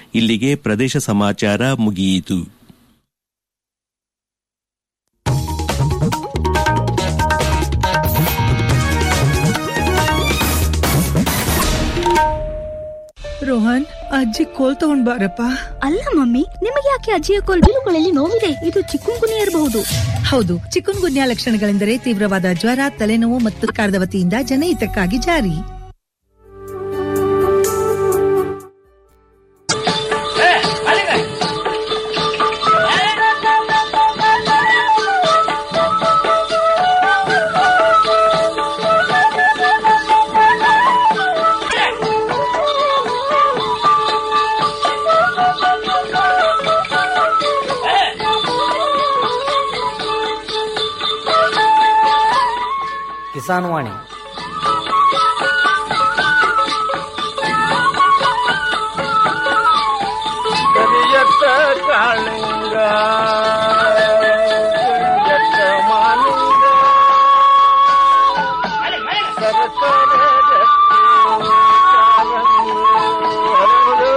ಇಲ್ಲಿಗೆ ಪ್ರದೇಶ ಸಮಾಚಾರ ಮುಗಿಯಿತು ರೋಹನ್ ಅಜ್ಜಿ ಕೋಲ್ ತಗೊಂಡ್ ಬಾರಪ್ಪ ಅಲ್ಲ ಮಮ್ಮಿ ನಿಮಗೆ ಯಾಕೆ ಅಜ್ಜಿಯ ಕೋಲ್ ಬೀಳುಗಳಲ್ಲಿ ನೋವಿದೆ ಇದು ಚಿಕ್ಕುಂಗುನಿ ಇರಬಹುದು ಹೌದು ಚಿಕನ್ ಗುನ್ಯಾ ಲಕ್ಷಣಗಳೆಂದರೆ ತೀವ್ರವಾದ ಜ್ವರ ತಲೆನೋವು ಮತ್ತು ಸರ್ಕಾರದ ವತಿಯಿಂದ ಜನಹಿತಕ್ಕಾಗಿ ಜಾರಿ ಕಿಸಾನ್ ವಾಣಿ ಕರಿಯತ್ತ ಕಾಳಿಂಗ ಕರಿಯತ್ತ ಮಾಲಿಂಗ ಸರಸರ ರತ್ನ ಕಾಲಂಗಿ ಹರಡು.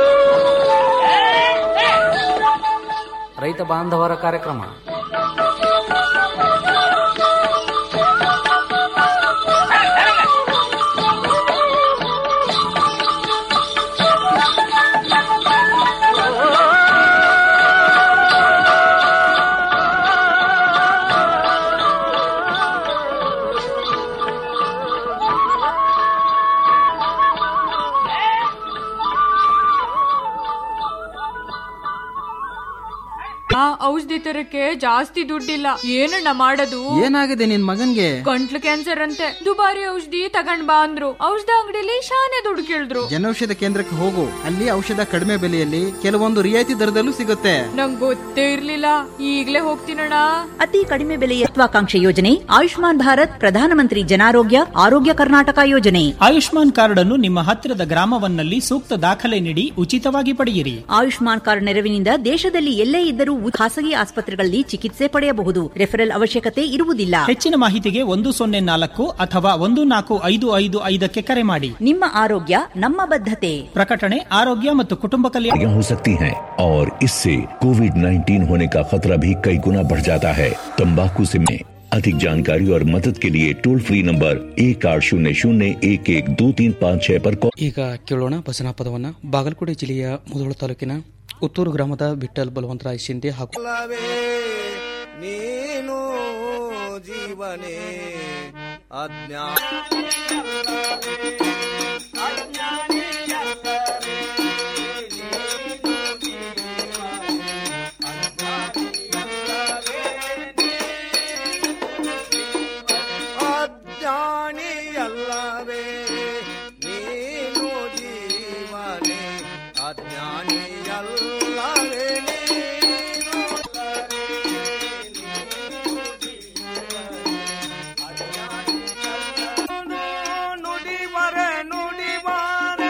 ರೈತ ಬಾಂಧವರ ಕಾರ್ಯಕ್ರಮ ಆ ಔಷಧಿ ತರಕ್ಕೆ ಜಾಸ್ತಿ ದುಡ್ಡಿಲ್ಲ ಏನಣ್ಣ ಮಾಡೋದು ಏನಾಗಿದೆ ನಿನ್ ಮಗನ್ಗೆ ಗಂಟ್ಲು ಕ್ಯಾನ್ಸರ್ ಅಂತೆ ದುಬಾರಿ ಔಷಧಿ ತಗೊಂಡ್ ಬಾ ಅಂದ್ರು ಔಷಧ ಅಂಗಡಿಲಿ ಶಾನೆ ದುಡ್ಡು ಕೇಳಿದ್ರು ಜನೌಷಧ ಕೇಂದ್ರಕ್ಕೆ ಹೋಗು ಅಲ್ಲಿ ಔಷಧ ಕಡಿಮೆ ಬೆಲೆಯಲ್ಲಿ ಕೆಲವೊಂದು ರಿಯಾಯಿತಿ ದರದಲ್ಲೂ ಸಿಗುತ್ತೆ ನಂಗ್ ಗೊತ್ತೇ ಇರ್ಲಿಲ್ಲ ಈಗ್ಲೇ ಹೋಗ್ತೀನಣ್ಣ ಅತಿ ಕಡಿಮೆ ಬೆಲೆಯ ಮಹತ್ವಾಕಾಂಕ್ಷೆ ಯೋಜನೆ ಆಯುಷ್ಮಾನ್ ಭಾರತ್ ಪ್ರಧಾನಮಂತ್ರಿ ಜನಾರೋಗ್ಯ ಆರೋಗ್ಯ ಕರ್ನಾಟಕ ಯೋಜನೆ ಆಯುಷ್ಮಾನ್ ಕಾರ್ಡ್ ಅನ್ನು ನಿಮ್ಮ ಹತ್ತಿರದ ಗ್ರಾಮವನ್ನಲ್ಲಿ ಸೂಕ್ತ ದಾಖಲೆ ನೀಡಿ ಉಚಿತವಾಗಿ ಪಡೆಯಿರಿ ಆಯುಷ್ಮಾನ್ ಕಾರ್ಡ್ ನೆರವಿನಿಂದ ದೇಶದಲ್ಲಿ ಎಲ್ಲೇ ಇದ್ದರೂ ಉ- ಖಾಸಗಿ ಆಸ್ಪತ್ರೆಗಳಲ್ಲಿ ಚಿಕಿತ್ಸೆ ಪಡೆಯಬಹುದು ರೆಫರಲ್ ಅವಶ್ಯಕತೆ ಇರುವುದಿಲ್ಲ ಹೆಚ್ಚಿನ ಮಾಹಿತಿಗೆ ಒಂದು ಸೊನ್ನೆ ನಾಲ್ಕು ಅಥವಾ ಒಂದು ನಾಲ್ಕು ಐದು ಐದು ಐದಕ್ಕೆ ಕರೆ ಮಾಡಿ ನಿಮ್ಮ ಆರೋಗ್ಯ ನಮ್ಮ ಬದ್ಧತೆ ಪ್ರಕಟಣೆ ಆರೋಗ್ಯ ಮತ್ತು ಕುಟುಂಬ ಕಲ್ಯಾಣ हो सकती हैं और इससे कोविड 19 होने का खतरा भी कई गुना बढ़ जाता है तंबाकू से में अधिक जानकारी और मदद के लिए टोल फ्री नंबर एक आठ शून्य शून्य एक एक दो तीन पाँच छह पर कॉल ಈಗ ಕೇಳೋಣ ಭಜನಾ ಪದವನ್ನ ಬಾಗಲಕೋಟೆ ಜಿಲ್ಲೆಯ ಮುಧೋಳ ತಾಲೂಕಿನ ಉತ್ತೂರು ಗ್ರಾಮದ ವಿಠಲ್ ಬಲವಂತರಾಯ್ ಶಿಂದೆ ಹಾಗೂ ಅಲ್ಲವೇ ನೀನು ಜೀವನೇ ಅಜ್ಞಾ ಅಜ್ಞಾನಿಯಲ್ಲವೇ ನೀನು ಜೀವನೇ ಅಜ್ಞಾನಿಯಲ್ಲವೇ ನೀನು ನುಡಿವರೆ ನುಡಿವಾರೆ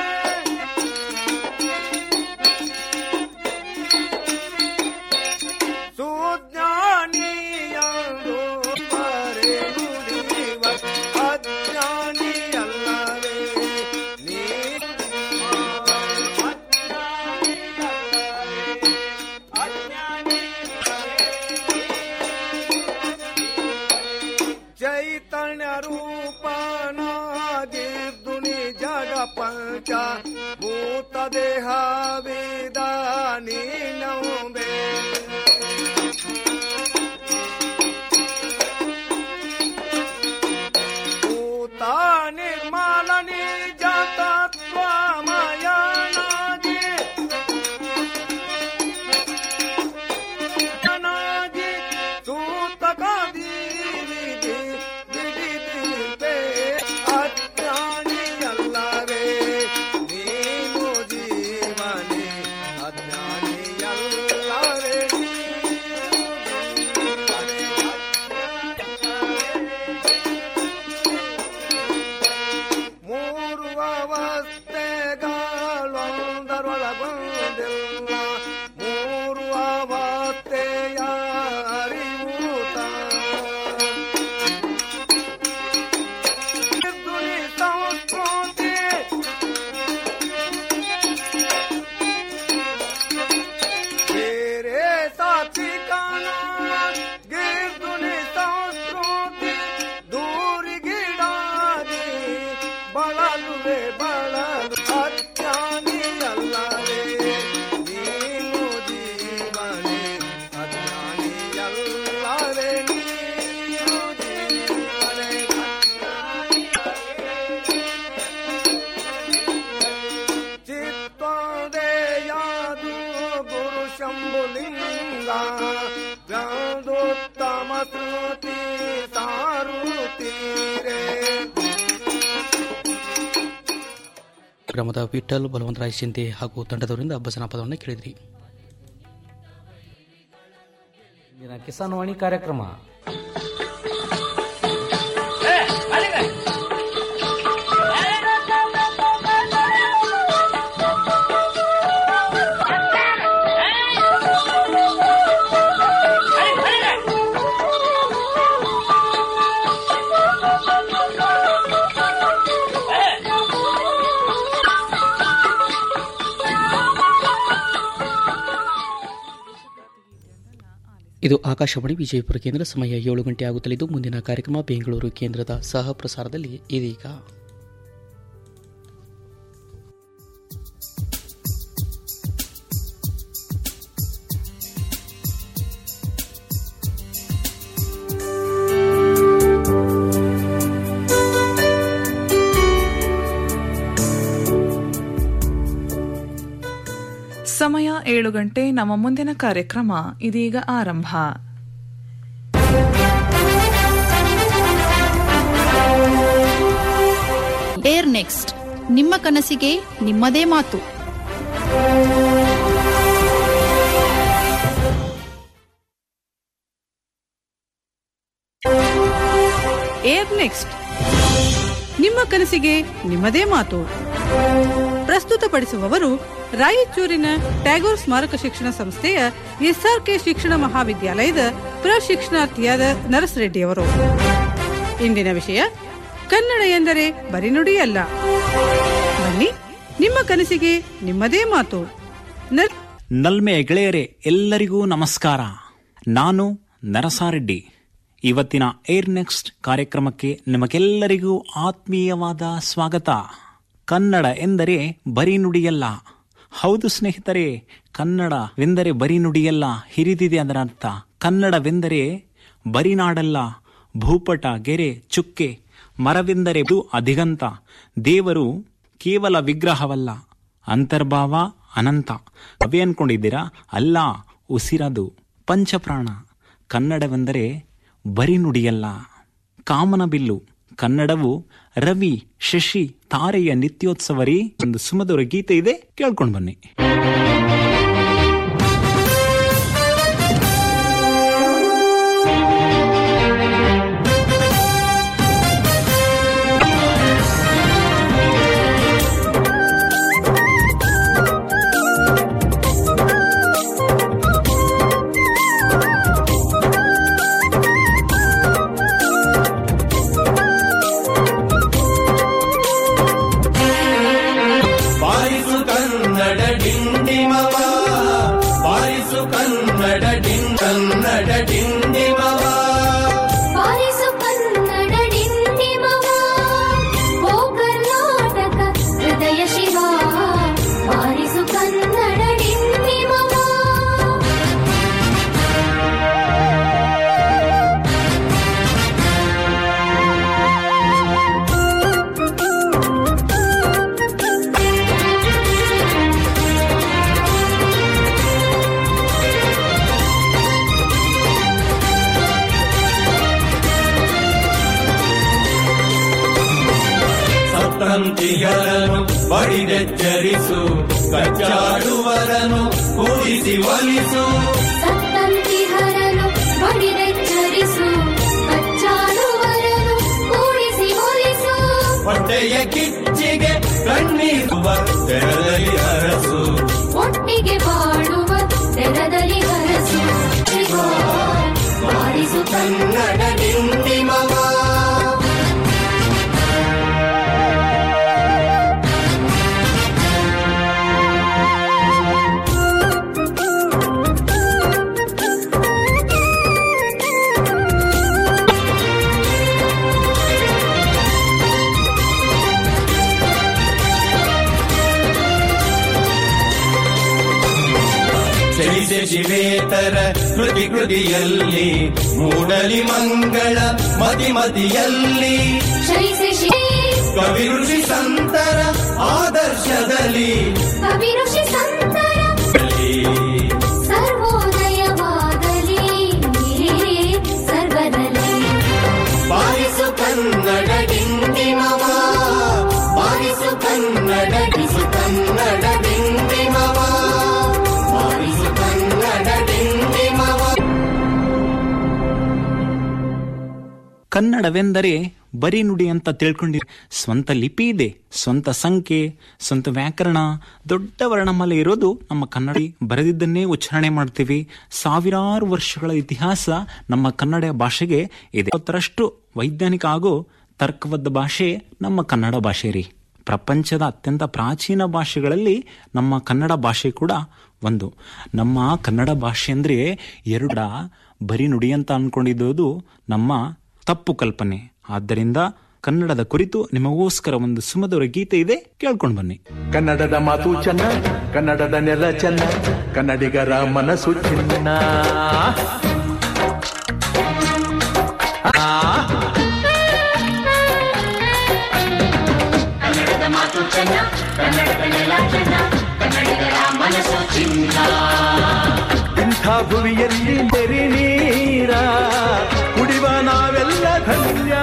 ಸುಜ್ಞಾನಿಯಂದು ಬರೆ ನುಡಿವ ಅಜ್ಞಾನಿಯಲ್ಲವೇ ಚೈತನ್ಯ ರೂಪನಾಗಿದ್ದುನಿ ಜಡ ಪಂಚ ಭೂತ ದೇಹ ವೇದ ನೀನಂಬೆ ಭೂತ ನಿರ್ಮಲ ನಿಜ ತತ್ವಮಯನಾಗಿ ನಾಗಿ ಸೂತಕಾದಿ ವಿಧಿ ಬಿಡಿದಿರ್ಬೆ ಅಜ್ಞಾನಿಯಲ್ಲವೇ ನೀನು ಜೀವನೇ ಅಜ್ಞಾನಿಯಲ್ಲವೇ ಮೂರು ಅವಸ್ಥೆಗಳೊಂದರೊಳಗೊಂದಿಲ್ಲ ಮೂರು ಅವಸ್ಥೆಯ ಅರಿವೂತ ಧ್ವನಿ ಸಂಸ್ಕೃತಿ ಶಿಕಾನ ಗಿರ್ದುನಿ ಸಂಸ್ಕೃತಿ ದೂರಿಗಿಡಾಗಿ ಬಳಲುವೆ ಬಳಲು ಅಜ್ಞಾನಿಯಲ್ಲವೇ ನೀನು ಜೀವನೇ ಅಜ್ಞಾನಿಯಲ್ಲವೇ ನೀನು ಜೀವನೇ ಚಿತ್ತೋದಯಾದು ಗುರು ಶಂಭುಲಿಂಗ ವ್ಯಾದೋತ್ತಮ ಶ್ರುತಿ ಸಾರುತ್ತೀರೇ ಗ್ರಾಮದ ವಿಠಲ್ ಬಲವಂತರಾಯ್ ಶಿಂದೆ ಹಾಗೂ ತಂಡದವರಿಂದ ಭಜನಾ ಪದವನ್ನು ಕೇಳಿದ್ರಿ ಇಂದಿನ ಕಿಸಾನ್ ವಾಣಿ ಕಾರ್ಯಕ್ರಮ ಇದು ಆಕಾಶವಾಣಿ ವಿಜಯಪುರ ಕೇಂದ್ರ ಸಮಯ ಏಳು ಗಂಟೆ ಆಗುತ್ತಲಿದ್ದು ಮುಂದಿನ ಕಾರ್ಯಕ್ರಮ ಬೆಂಗಳೂರು ಕೇಂದ್ರದ ಸಹ ಪ್ರಸಾರದಲ್ಲಿ ಇದೀಗ ಸಮಯ ಏಳು ಗಂಟೆ ನಮ್ಮ ಮುಂದಿನ ಕಾರ್ಯಕ್ರಮ ಇದೀಗ ಆರಂಭ ಏರ್ ನೆಕ್ಸ್ಟ್ ನಿಮ್ಮ ಕನಸಿಗೆ ನಿಮ್ಮದೇ ಮಾತು ಏರ್ ನೆಕ್ಸ್ಟ್ ನಿಮ್ಮ ಕನಸಿಗೆ ನಿಮ್ಮದೇ ಮಾತು ಪ್ರಸ್ತುತಪಡಿಸುವವರು ರಾಯಚೂರಿನ ಟ್ಯಾಗೋರ್ ಸ್ಮಾರಕ ಶಿಕ್ಷಣ ಸಂಸ್ಥೆಯ ಎಸ್ಆರ್ಕೆ ಶಿಕ್ಷಣ ಮಹಾವಿದ್ಯಾಲಯದ ಪ್ರಶಿಕ್ಷಣಾರ್ಥಿಯಾದ ನರಸ್ ರೆಡ್ಡಿಯವರು ಇಂದಿನ ವಿಷಯ ಕನ್ನಡ ಎಂದರೆ ಬರೀ ನುಡಿಯಲ್ಲ ಬನ್ನಿ ನಿಮ್ಮ ಕನಸಿಗೆ ನಿಮ್ಮದೇ ಮಾತು ನರ್- ನಲ್ಮೆ ಗೆಳೆಯರೇ ಎಲ್ಲರಿಗೂ ನಮಸ್ಕಾರ ನಾನು ನರಸಾರೆಡ್ಡಿ ಇವತ್ತಿನ ಏರ್ ನೆಕ್ಸ್ಟ್ ಕಾರ್ಯಕ್ರಮಕ್ಕೆ ನಿಮಗೆಲ್ಲರಿಗೂ ಆತ್ಮೀಯವಾದ ಸ್ವಾಗತ ಕನ್ನಡ ಎಂದರೆ ಬರೀ ನುಡಿಯಲ್ಲ ಹೌದು ಸ್ನೇಹಿತರೆ ಕನ್ನಡವೆಂದರೆ ಬರೀ ನುಡಿಯಲ್ಲ ಹಿರಿದಿದೆ ಅದರ ಅರ್ಥ ಕನ್ನಡವೆಂದರೆ ಬರೀ ನಾಡಲ್ಲ ಭೂಪಟ ಗೆರೆ ಚುಕ್ಕೆ ಮರವೆಂದರೆ ಇದು ಅಧಿಗಂತ ದೇವರು ಕೇವಲ ವಿಗ್ರಹವಲ್ಲ ಅಂತರ್ಭಾವ ಅನಂತ ಕವಿ ಅನ್ಕೊಂಡಿದ್ದೀರಾ ಅಲ್ಲ ಉಸಿರದು ಪಂಚಪ್ರಾಣ ಕನ್ನಡವೆಂದರೆ ಬರಿ ನುಡಿಯಲ್ಲ ಕಾಮನ ಬಿಲ್ಲು ಕನ್ನಡವು ರವಿ ಶಶಿ ತಾರೆಯ ನಿತ್ಯೋತ್ಸವರಿ ಒಂದು ಸುಮಧುರ ಗೀತೆ ಇದೆ ಕೇಳ್ಕೊಂಡು ಬನ್ನಿ ಬಾರಿಸು ಕನ್ನಡ ಡಿಂಡಿಮವ ಬಾರಿಸು ಕನ್ನಡ ಡಿಂ ಕನ್ನಡ ಡಿಂಡಿಮವ ಬಾರಿಸು ಕನ್ನಡ ಡಿಂಡಿಮವ ಓ ಕರ್ನಾಟಕ ಹೃದಯ ಶಿವ ಬಾರಿಸು ಕನ್ನಡ ಡಿಂಡಿಮವ ಸಪ್ತಂತಿಗಳನ್ನು ಬಡಿದೆಚ್ಚರಿಸು ಕಚ್ಚಾಡುವರನು ಕೂಡಿಸಿ ಒಲಿಸು ಸತ್ತಂತಿಹರನು ಬಡಿದೆಚ್ಚರಿಸು ಕಚ್ಚಾಡುವರನು ಕೂಡಿಸಿ ಒಲಿಸು ಹೊಟ್ಟೆಯ ಕಿಚ್ಚಿಗೆ ಕಣ್ಣೀರುವ ತೆರದಲ್ಲಿ ಅರಸು ಒಟ್ಟಿಗೆ ಬಾಳುವ ತೆರದಲ್ಲಿ ಹರಸು ಶಿವ ಬಾರಿಸು ಕನ್ನಡ ಡಿಂಡಿಮವ ಚಲಿಸೆ ಶಿವೇತರ ಕೃತಿ ಕೃತಿಯಲ್ಲಿ ಮೂಡಲಿ ಮಂಗಳ ಮತಿ ಮತಿಯಲ್ಲಿ ಶ್ರೀ ಶ್ರೀ ಕವಿ ಋಷಿ ಸಂತರ ಆದರ್ಶದಲ್ಲಿ ಕವಿ ಋಷಿ ಸಂತರ ಸರ್ವೋದಯವಾಗಲಿ ಸರ್ವದಲ್ಲಿ ಬಾರಿಸು ಕನ್ನಡ ಡಿಂಡಿಮವ ಬಾರಿಸು ಕನ್ನಡ ಡಿಸು ಕನ್ನಡ ಡಿಂಡಿಮವ ಬಾರಿಸು ಕನ್ನಡ ಡಿಂಡಿಮವ ಕನ್ನಡವೆಂದರೆ ಬರೀ ನುಡಿ ಅಂತ ತಿಳ್ಕೊಂಡಿರಿ ಸ್ವಂತ ಲಿಪಿ ಇದೆ ಸ್ವಂತ ಸಂಖ್ಯೆ ಸ್ವಂತ ವ್ಯಾಕರಣ ದೊಡ್ಡ ವರ್ಣಮಾಲೆ ಇರೋದು ನಮ್ಮ ಕನ್ನಡ ಬರೆದಿದ್ದನ್ನೇ ಉಚ್ಚಾರಣೆ ಮಾಡ್ತೀವಿ ಸಾವಿರಾರು ವರ್ಷಗಳ ಇತಿಹಾಸ ನಮ್ಮ ಕನ್ನಡ ಭಾಷೆಗೆ ಇದೆ ಅವತ್ತರಷ್ಟು ವೈಜ್ಞಾನಿಕ ಹಾಗೂ ತರ್ಕಬದ್ಧ ಭಾಷೆ ನಮ್ಮ ಕನ್ನಡ ಭಾಷೆ ರೀ ಪ್ರಪಂಚದ ಅತ್ಯಂತ ಪ್ರಾಚೀನ ಭಾಷೆಗಳಲ್ಲಿ ನಮ್ಮ ಕನ್ನಡ ಭಾಷೆ ಕೂಡ ಒಂದು ನಮ್ಮ ಕನ್ನಡ ಭಾಷೆ ಅಂದ್ರೆ ಎರಡ ಬರೀ ನುಡಿ ಅಂತ ಅನ್ಕೊಂಡಿದ್ದು ನಮ್ಮ ತಪ್ಪು ಕಲ್ಪನೆ ಆದ್ದರಿಂದ ಕನ್ನಡದ ಕುರಿತು ನಿಮಗೋಸ್ಕರ ಒಂದು ಸುಮಧುರ ಗೀತೆ ಇದೆ ಕೇಳ್ಕೊಂಡು ಬನ್ನಿ ಕನ್ನಡದ ಮಾತು ಚೆನ್ನ ಕನ್ನಡದ ನೆಲ ಚೆನ್ನ ಕನ್ನಡಿಗರ ಮನಸ್ಸು ಚಿನ್ನ ಕನ್ನಡದ ಮಾತು ಚೆನ್ನ ಕನ್ನಡದ ನೆಲ ಚೆನ್ನ ಕನ್ನಡಿಗರ ಮನಸ್ಸು ಚಿನ್ನ ಇಂಥ ಭುವಿಯಲ್ಲಿ ಬೆರಿ ನೀರ ಕುಡಿವ ನಾವೆಲ್ಲ ಧನ್ಯ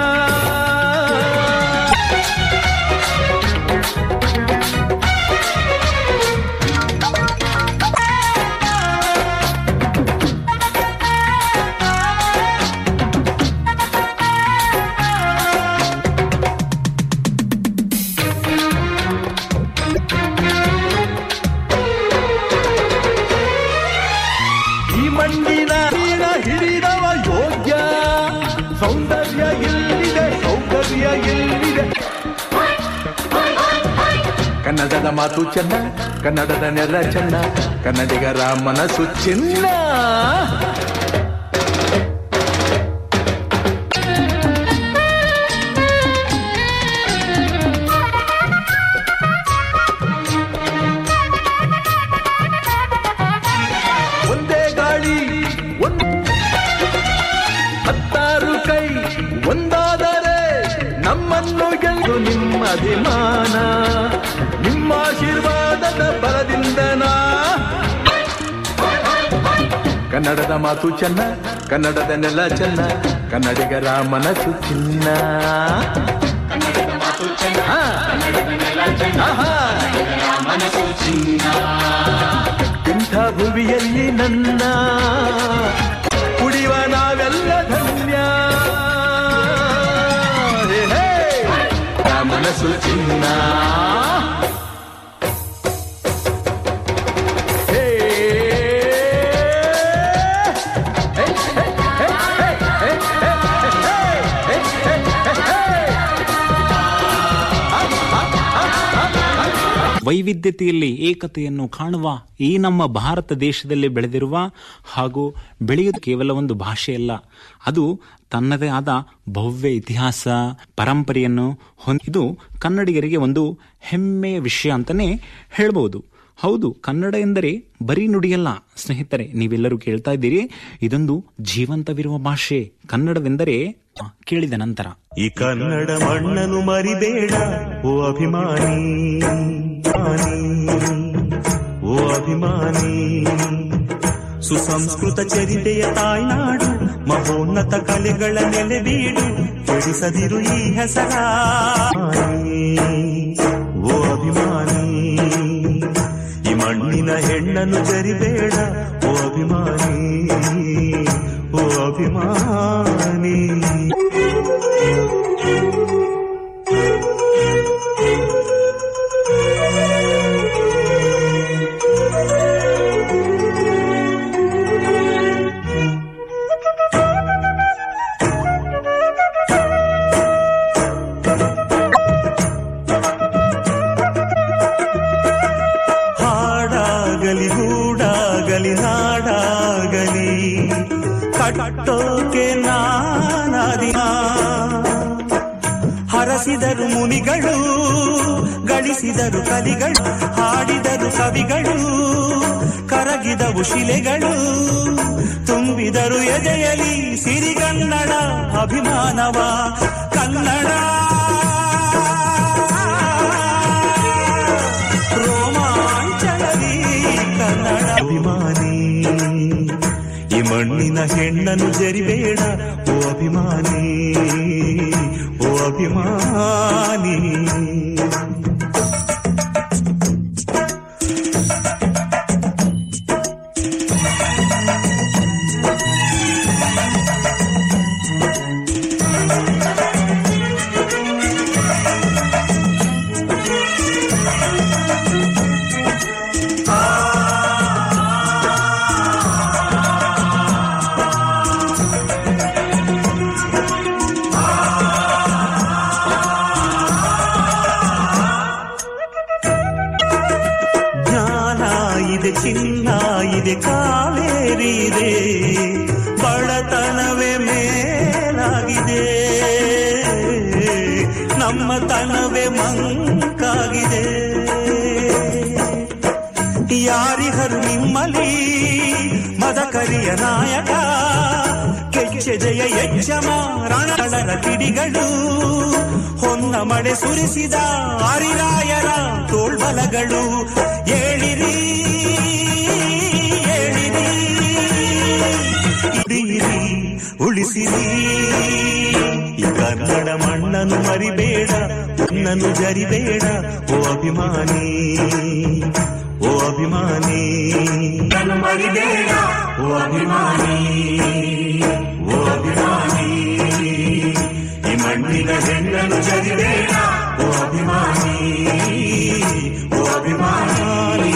ಈ ಮಣ್ಣಿನ ನೀರ ಹಿಡಿದವ ಯೋಗ್ಯ ಸೌಂದರ್ಯ ಎಲ್ಲಿದೆ ಸೌಂದರ್ಯ ಎಲ್ಲಿದೆ ಕನ್ನಡದ ಮಾತು ಚೆನ್ನ ಕನ್ನಡದ ನೆಲ ಚೆನ್ನ ಕನ್ನಡಿಗರ ಮನಸ್ಸು ಚಿನ್ನ ಒಂದೇ ಗಾಳಿ ಒಂದ್ ಹತ್ತಾರು ಕೈ ಒಂದಾದರೆ ನಮ್ಮನ್ನು ಗೆಲ್ಲು ನಿಮ್ಮ ಅಭಿಮಾನ ನಿಮ್ಮ ಆಶೀರ್ವಾದದ ಬಲದಿಂದ ನಾ ಕನ್ನಡದ ಮಾತು ಚೆನ್ನ ಕನ್ನಡದ ನೆಲ ಚೆನ್ನ ಕನ್ನಡಿಗರ ಮನಸ್ಸು ಚಿನ್ನ ಹಾ. ಆಹಾ. ಇಂಥ ಭುವಿಯಲ್ಲಿ ನನ್ನ ಕುಡಿಯುವ ನಾವೆಲ್ಲ ಧನ್ಯ ಹೇ, ಹೇ. ಆ ಮನಸ್ಸು ಚಿನ್ನ ಹೇ. ಹೇ, ಹೇ, ಹೇ, ಹೇ, ಹೇ, ಹೇ, ಹೇ, ಹೇ, ಹೇ, ಹೇ, ಹೇ. ವೈವಿಧ್ಯತೆಯಲ್ಲಿ ಏಕತೆಯನ್ನು ಕಾಣುವ ಈ ನಮ್ಮ ಭಾರತ ದೇಶದಲ್ಲಿ ಬೆಳೆದಿರುವ ಹಾಗೂ ಬೆಳೆಯುವುದು ಕೇವಲ ಒಂದು ಭಾಷೆಯಲ್ಲ ಅದು ತನ್ನದೇ ಆದ ಭವ್ಯ ಇತಿಹಾಸ ಪರಂಪರೆಯನ್ನು ಹೊಂದಿದು ಕನ್ನಡಿಗರಿಗೆ ಒಂದು ಹೆಮ್ಮೆಯ ವಿಷಯ ಅಂತಾನೆ ಹೇಳ್ಬೋದು ಹೌದು ಕನ್ನಡ ಎಂದರೆ ಬರೀ ನುಡಿಯಲ್ಲ ಸ್ನೇಹಿತರೆ ನೀವೆಲ್ಲರೂ ಕೇಳ್ತಾ ಇದ್ದೀರಿ ಇದೊಂದು ಜೀವಂತವಿರುವ ಭಾಷೆ ಕನ್ನಡವೆಂದರೆ ಆ, ಕೇಳಿದ ನಂತರ ಈ ಕನ್ನಡ ಮಣ್ಣನ್ನು ಮರಿಬೇಡ ಓ ಅಭಿಮಾನಿ ಓ ಅಭಿಮಾನಿ ಸುಸಂಸ್ಕೃತ ಚರಿತೆಯ ತಾಯ್ನಾಡು ಮಹೋನ್ನತ ಕಲೆಗಳ ನೆಲೆಬೀಡು ಕೆಡಿಸದಿರು ಈ ಹೆಸರ ಓ ಅಭಿಮಾನಿ ಈ ಮಣ್ಣಿನ ಹೆಣ್ಣನ್ನು ಜರಿಬೇಡ ಓ ಅಭಿಮಾನಿ ಓ ಅಭಿಮಾನಿ ಹಾಡಾಗಲಿ ಗೂಡಾಗಲಿ ನಾಡಾಗಲಿ ಕಟ್ಟೋಕೆ ನಾನಾದಿನ ಹರಸಿದರು ಮುನಿಗಳು ಗಳಿಸಿದರು ಕಲಿಗಳು ಹಾಡಿದರು ಕವಿಗಳು ಕರಗಿ ಕರಗಿದವು ಶಿಲೆಗಳು ತುಂಬಿದರು ಎದೆಯಲಿ ಸಿರಿಗನ್ನಡ ಅಭಿಮಾನವ ಕನ್ನಡ ರೋಮಾಂಚನವಿ ಕನ್ನಡ ಅಭಿಮಾನಿ ಈ ಮಣ್ಣಿನ ಹೆಣ್ಣನ್ನು ಜರಿಬೇಡ ಓ ಅಭಿಮಾನಿ ಓ ಅಭಿಮಾನಿ ಜ್ಞಾನ ಇದೆ ಚಿನ್ನ ಇದೆ ಕಾವೇರಿ ಇದೆ ಬಡತನವೇ ಮೇಲಾಗಿದೆ ನಮ್ಮ ತನವೇ ಮಂಕಾಗಿದೆ ಯಾರಿಹರು ನಿಮ್ಮಲಿ ಮದಕರಿಯ ನಾಯಕ ಕೆಚ್ಚೆದೆಯ ಯಜ್ಜಮ ರಣಗಳ ಕಿಡಿಗಳು ಹೊನ್ನ ಮಳೆ ಸುರಿಸಿದ ಹರಿರಾಯರ ತೋಳ್ಬಲಗಳು ಏಳಿರಿ ಏಳಿರಿ ಇಡಿಯಿರಿ ಉಳಿಸಿರಿ ಈ ಕನ್ನಡ ಮಣ್ಣನ್ನು ಮರಿಬೇಡ ನನ್ನು ಜರಿಬೇಡ ಓ ಅಭಿಮಾನಿ ಓ ಅಭಿಮಾನಿ ನನ್ನು ಮರಿಬೇಡ ಓ ಅಭಿಮಾನಿ ಓ ಅಭಿಮಾನಿ ಈ ಮಣ್ಣಿನ ಹೆಣ್ಣನ್ನು ಜರಿಬೇಡ ಓ ಅಭಿಮಾನಿ ಓ ಅಭಿಮಾನಿ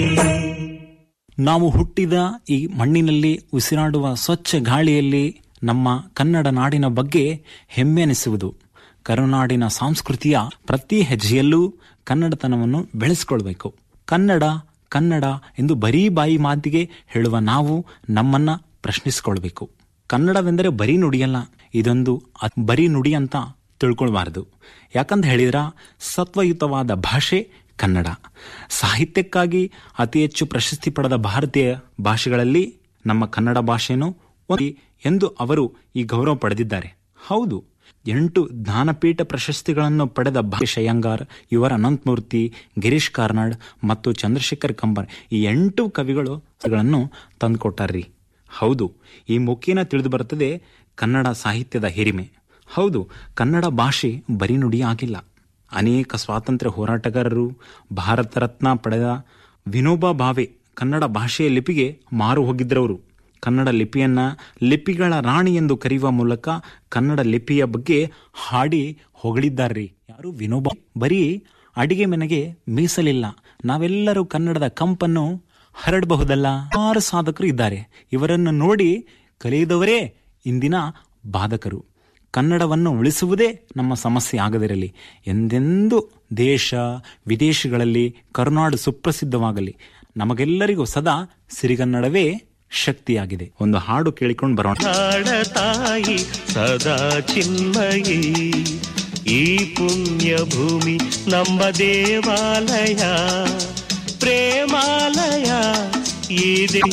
ನಾವು ಹುಟ್ಟಿದ ಈ ಮಣ್ಣಿನಲ್ಲಿ ಉಸಿರಾಡುವ ಸ್ವಚ್ಛ ಗಾಳಿಯಲ್ಲಿ ನಮ್ಮ ಕನ್ನಡ ನಾಡಿನ ಬಗ್ಗೆ ಹೆಮ್ಮೆ ಅನಿಸುವುದು ಕರುನಾಡಿನ ಸಂಸ್ಕೃತಿಯ ಪ್ರತಿ ಹೆಜ್ಜೆಯಲ್ಲೂ ಕನ್ನಡತನವನ್ನು ಬೆಳೆಸಿಕೊಳ್ಬೇಕು ಕನ್ನಡ ಕನ್ನಡ ಎಂದು ಬರೀ ಬಾಯಿ ಮಾತಿಗೆ ಹೇಳುವ ನಾವು ನಮ್ಮನ್ನ ಪ್ರಶ್ನಿಸಿಕೊಳ್ಬೇಕು ಕನ್ನಡವೆಂದರೆ ಬರೀ ನುಡಿಯಲ್ಲ ಇದೊಂದು ಅ- ಬರೀ ನುಡಿ ಅಂತ ತಿಳ್ಕೊಳ್ಬಾರದು ಯಾಕಂತ ಹೇಳಿದ್ರ ಸತ್ವಯುತವಾದ ಭಾಷೆ ಕನ್ನಡ ಸಾಹಿತ್ಯಕ್ಕಾಗಿ ಅತಿ ಹೆಚ್ಚು ಪ್ರಶಸ್ತಿ ಪಡೆದ ಭಾರತೀಯ ಭಾಷೆಗಳಲ್ಲಿ ನಮ್ಮ ಕನ್ನಡ ಭಾಷೆನೂ ಒಂದು ಎಂದು ಅವರು ಈ ಗೌರವ ಪಡೆದಿದ್ದಾರೆ ಹೌದು ಎಂಟು ಜ್ಞಾನಪೀಠ ಪ್ರಶಸ್ತಿಗಳನ್ನು ಪಡೆದ ಭಾಷೆ ಅಯ್ಯಂಗಾರ್ ಯುವರ ಅನಂತಮೂರ್ತಿ ಗಿರೀಶ್ ಕಾರ್ನಾಡ್ ಮತ್ತು ಚಂದ್ರಶೇಖರ್ ಕಂಬರ್ ಈ ಎಂಟು ಕವಿಗಳು ಗಳನ್ನು ತಂದುಕೊಟ್ಟಾರ್ರಿ ಹೌದು ಈ ಮುಖೇನ ತಿಳಿದು ಬರುತ್ತದೆ ಕನ್ನಡ ಸಾಹಿತ್ಯದ ಹಿರಿಮೆ ಹೌದು ಕನ್ನಡ ಭಾಷೆ ಬರೀ ನುಡಿ ಆಗಿಲ್ಲ ಅನೇಕ ಸ್ವಾತಂತ್ರ್ಯ ಹೋರಾಟಗಾರರು ಭಾರತ ರತ್ನ ಪಡೆದ ವಿನೋಬಾ ಭಾವೆ ಕನ್ನಡ ಭಾಷೆಯ ಲಿಪಿಗೆ ಮಾರು ಹೋಗಿದ್ರವರು ಕನ್ನಡ ಲಿಪಿಯನ್ನ ಲಿಪಿಗಳ ರಾಣಿ ಎಂದು ಕರೆಯುವ ಮೂಲಕ ಕನ್ನಡ ಲಿಪಿಯ ಬಗ್ಗೆ ಹಾಡಿ ಹೊಗಳಿದ್ದಾರ್ರಿ ಯಾರು ವಿನೋಬಾ ಬರೀ ಅಡಿಗೆ ಮನೆಗೆ ಮೀಸಲಿಲ್ಲ ನಾವೆಲ್ಲರೂ ಕನ್ನಡದ ಕಂಪನ್ನು ಹರಡಬಹುದಲ್ಲ ಆರು ಸಾಧಕರು ಇದ್ದಾರೆ ಇವರನ್ನು ನೋಡಿ ಕಲಿಯದವರೇ ಇಂದಿನ ಬಾಧಕರು ಕನ್ನಡವನ್ನು ಉಳಿಸುವುದೇ ನಮ್ಮ ಸಮಸ್ಯೆ ಆಗದಿರಲಿ ಎಂದೆಂದೂ ದೇಶ ವಿದೇಶಗಳಲ್ಲಿ ಕರುನಾಡು ಸುಪ್ರಸಿದ್ಧವಾಗಲಿ ನಮಗೆಲ್ಲರಿಗೂ ಸದಾ ಸಿರಿಗನ್ನಡವೇ ಶಕ್ತಿಯಾಗಿದೆ ಒಂದು ಹಾಡು ಕೇಳಿಕೊಂಡು ಬರೋಣ ನಾಡ ತಾಯಿ ಸದಾ ಚಿನ್ಮಯಿ ಈ ಪುಣ್ಯ ಭೂಮಿ ನಮ್ಮ ದೇವಾಲಯ ಪ್ರೇಮಾಲಯ ಇದೆ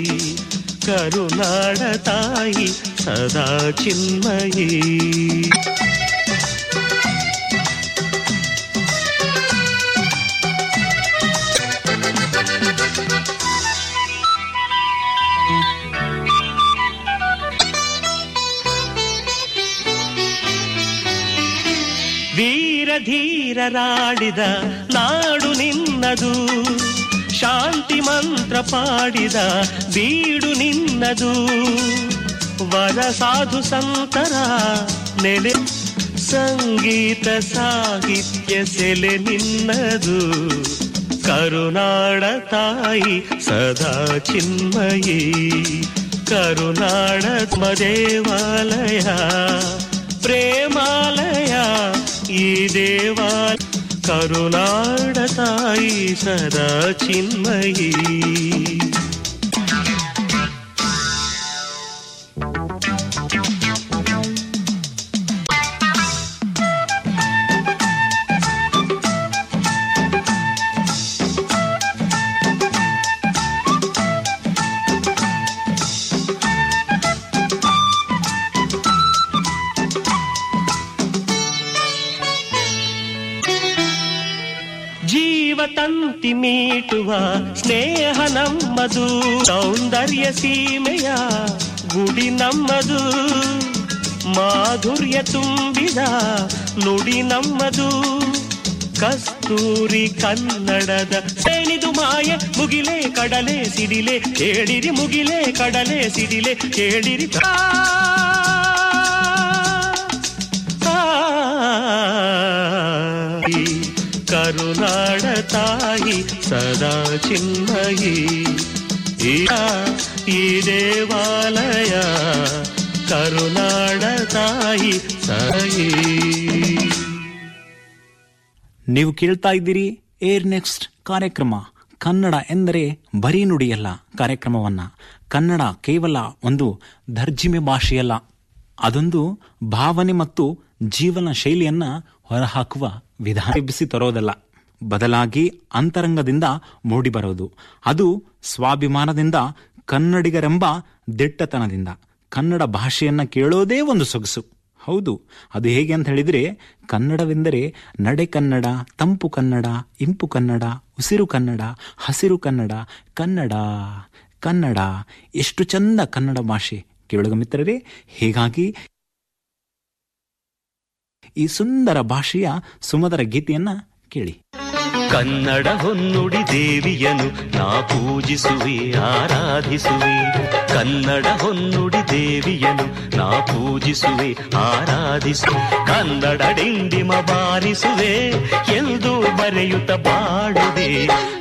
ಕರುನಾಡ ತಾಯಿ ಸದಾ ಚಿನ್ಮಯಿ ವೀರ ಧೀರರಾಡಿದ ನಾಡು ನಿನ್ನದು ಶಾಂತಿ ಮಂತ್ರ ಪಾಡಿದ ಬೀಡು ನಿನ್ನದು ವರ ಸಾಧು ಸಂತರ ನೆಲೆ ಸಂಗೀತ ಸಾಹಿತ್ಯ ಸೆಲೆ ನಿನ್ನದು ಕರುನಾಡ ತಾಯಿ ಸದಾ ಚಿನ್ಮಯಿ ಕರುನಾಡ ದೇವಾಲಯ ಪ್ರೇಮಾಲಯ ಈ ದೇವಾಲ ಕರುನಾಡ ತಾಯಿ ಸದಾ ಚಿನ್ಮಯಿ ಪ್ರೀತಿ ಮೀಟುವ ಸ್ನೇಹ ನಮ್ಮದು ಸೌಂದರ್ಯ ಸೀಮೆಯ ಗುಡಿ ನಮ್ಮದು ಮಾಧುರ್ಯ ತುಂಬಿದ ನುಡಿ ನಮ್ಮದು ಕಸ್ತೂರಿ ಕನ್ನಡದ ಸೇಣಿದು ಮಾಯೆ ಮುಗಿಲೆ ಕಡಲೆ ಸಿಡಿಲೆ ಕೇಳಿರಿ ಮುಗಿಲೆ ಕಡಲೆ ಸಿಡಿಲೆ ಕೇಳಿರಿ ಆ, ತಾಯಿ, ಕರುನಾಡ ತಾಯಿ ಸದಾ ಚಿನ್ಮಯಿ ಈ ಈ ದೇವಾಲಯ ಕರುನಾಡ ತಾಯಿ ಸಹಿ ನೀವು ಕೇಳ್ತಾ ಇದ್ದೀರಿ ಏರ್ ನೆಕ್ಸ್ಟ್ ಕಾರ್ಯಕ್ರಮ ಕನ್ನಡ ಎಂದರೆ ಬರೀ ನುಡಿಯಲ್ಲ ಕಾರ್ಯಕ್ರಮವನ್ನ ಕನ್ನಡ ಕೇವಲ ಒಂದು ದರ್ಜಿಮೆ ಭಾಷೆಯಲ್ಲ ಅದೊಂದು ಭಾವನೆ ಮತ್ತು ಜೀವನ ಶೈಲಿಯನ್ನ ಹೊರಹಾಕುವ ವಿಧಾನ ಎಬ್ಬಿಸಿ ತರೋದಲ್ಲ ಬದಲಾಗಿ ಅಂತರಂಗದಿಂದ ಮೂಡಿಬರೋದು ಅದು ಸ್ವಾಭಿಮಾನದಿಂದ ಕನ್ನಡಿಗರೆಂಬ ದಿಟ್ಟತನದಿಂದ ಕನ್ನಡ ಭಾಷೆಯನ್ನ ಕೇಳೋದೇ ಒಂದು ಸೊಗಸು ಹೌದು ಅದು ಹೇಗೆ ಅಂತ ಹೇಳಿದ್ರೆ ಕನ್ನಡವೆಂದರೆ ನಡೆ ಕನ್ನಡ ತಂಪು ಕನ್ನಡ ಇಂಪು ಕನ್ನಡ ಉಸಿರು ಕನ್ನಡ ಹಸಿರು ಕನ್ನಡ ಕನ್ನಡ ಕನ್ನಡ ಎಷ್ಟು ಚಂದ ಕನ್ನಡ ಭಾಷೆ ಕೇಳುಗ ಮಿತ್ರರೇ ಹೀಗಾಗಿ ಈ ಸುಂದರ ಭಾಷೆಯ ಸುಮಧುರ ಗೀತೆಯನ್ನ ಕೇಳಿ ಕನ್ನಡ ಹೊನ್ನುಡಿ ದೇವಿಯನು ನಾ ಪೂಜಿಸುವೆ ಆರಾಧಿಸುವೆ ಕನ್ನಡ ಹೊನ್ನುಡಿ ದೇವಿಯನು ನಾ ಪೂಜಿಸುವೆ ಆರಾಧಿಸುವೆ ಕನ್ನಡ ಡಿಂಡಿಮ ಬಾರಿಸುವೆ ಎಂದು ಬರೆಯುತ್ತ ಬಾಡುವೆ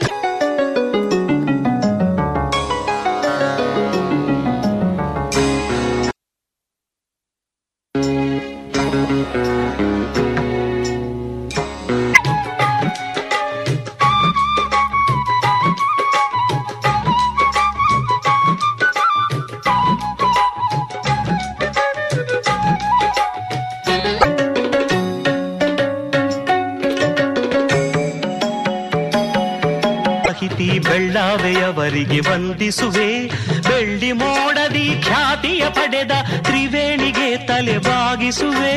ಸಾಹಿತಿ ಬೆಳ್ಳಾವೆಯವರಿಗೆ ವಂದಿಸುವೆ ಬೆಳ್ಳಿ ಮೋಡದಿ ಖ್ಯಾತಿಯ ಪಡೆದ ತ್ರಿವೇಣಿಗೆ ತಲೆ ಬಾಗಿಸುವೆ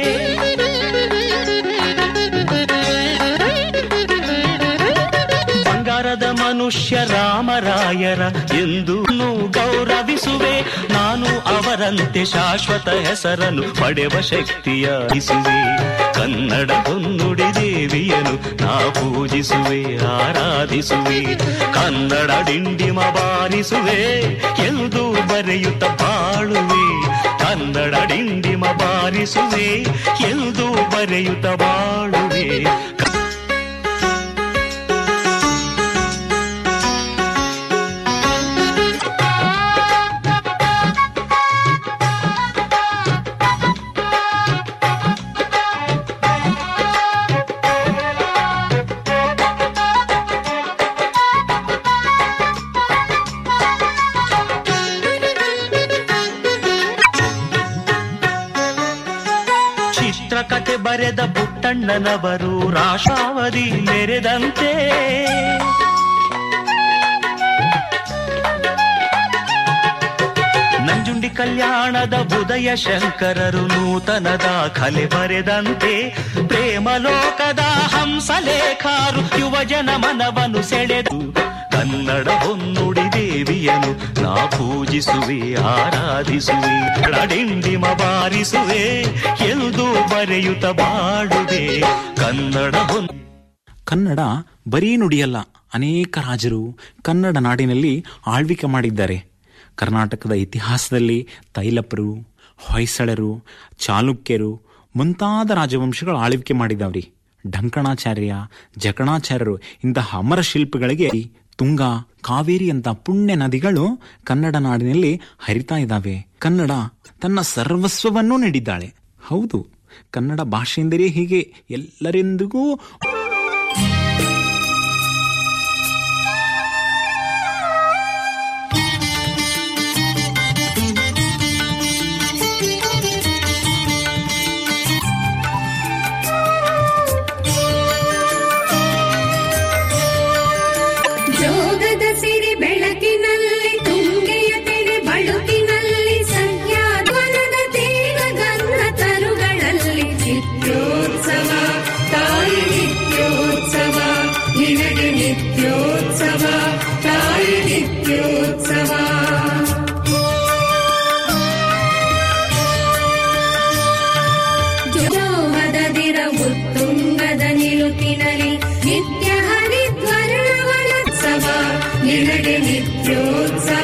ಬಂಗಾರದ ಮನುಷ್ಯ ರಾಮರಾಯರ ಎಂದು ಗೌರವಿಸುವೆ ನಾನು ಅವರಂತೆ ಶಾಶ್ವತ ಹೆಸರನ್ನು ಪಡೆವ ಶಕ್ತಿಯ ಇಸುವೆ ಕನ್ನಡ ಹೊನ್ನುಡಿ ದೇವಿಯನು ನಾ ಪೂಜಿಸುವೆ ಆರಾಧಿಸುವೆ ಕನ್ನಡ ಡಿಂಡಿಮ ಬಾರಿಸುವೆ ಎಂದು ಬರೆಯುತ್ತ ಬಾಳುವೆ ಕನ್ನಡ ಡಿಂಡಿಮ ಬಾರಿಸುವೆ ಎಂದು ಬರೆಯುತ್ತ ಬಾಳುವೆ ಚಿತ್ರಕಥೆ ಬರೆದ ಪುಟ್ಟಣ್ಣನವರು ರಾಶಾವಧಿ ಮೆರೆದಂತೆ ನಂಜುಂಡಿ ಕಲ್ಯಾಣದ ಉದಯ ಶಂಕರರು ನೂತನ ದಾಖಲೆ ಬರೆದಂತೆ ಪ್ರೇಮ ಲೋಕದ ಹಂಸಲೇಖಾರು ಯುವಜನ ಮನವನ್ನು ಸೆಳೆದು ಕನ್ನಡ ಹೊನ್ನುಡಿ ದೇವಿಯನು ನಾ ಪೂಜಿಸುವೆ ಆರಾಧಿಸುವೆ ಡಿಂಡಿಮ ಬಾರಿಸುವೆ ಎಂದು ಬರೆಯುತ್ತ ಬಾಡುವೆ ಕನ್ನಡ ಹೊನ್ ಕನ್ನಡ ಬರೀ ನುಡಿಯಲ್ಲ ಅನೇಕ ರಾಜರು ಕನ್ನಡ ನಾಡಿನಲ್ಲಿ ಆಳ್ವಿಕೆ ಮಾಡಿದ್ದಾರೆ ಕರ್ನಾಟಕದ ಇತಿಹಾಸದಲ್ಲಿ ತೈಲಪರು ಹೊಯ್ಸಳರು ಚಾಲುಕ್ಯರು ಮುಂತಾದ ರಾಜವಂಶಗಳು ಆಳ್ವಿಕೆ ಮಾಡಿದವ್ರಿ ಢಂಕಣಾಚಾರ್ಯ ಜಕಣಾಚಾರ್ಯರು ಇಂತಹ ಅಮರ ಶಿಲ್ಪಿಗಳಿಗೆ ತುಂಗ ಕಾವೇರಿ ಅಂತ ಪುಣ್ಯ ನದಿಗಳು ಕನ್ನಡ ನಾಡಿನಲ್ಲಿ ಹರಿತಾ ಇದ್ದಾವೆ ಕನ್ನಡ ತನ್ನ ಸರ್ವಸ್ವವನ್ನೂ ನೀಡಿದ್ದಾಳೆ ಹೌದು ಕನ್ನಡ ಭಾಷೆ ಎಂದರೆ ಹೀಗೆ ಎಲ್ಲರೆಂದಿಗೂ ಜೋಗದ ಸಿರಿ ಬೆಳಕಿನಲ್ಲಿ ತುಂಗೆಯ ತೆರೆ ಬಳುಕಿನಲ್ಲಿ ಸಂಖ್ಯಾಧ್ವನದ ತೇಗ ಗಂಧ ತರುಗಳಲ್ಲಿ ಚಿತ್ರೋತ್ಸವ ತಾಯಿ ನಿತ್ಯೋತ್ಸವ ನಿತ್ಯೋತ್ಸವ ಜೋಹದದಿರ ಉತ್ತುಂಗದ ನಿಲುಕಿನಲಿ ನಿತ್ಯ ಹರಿದ್ವರ್ಣವನೋತ್ಸವ ನಿನಗೆ ನಿತ್ಯೋತ್ಸವ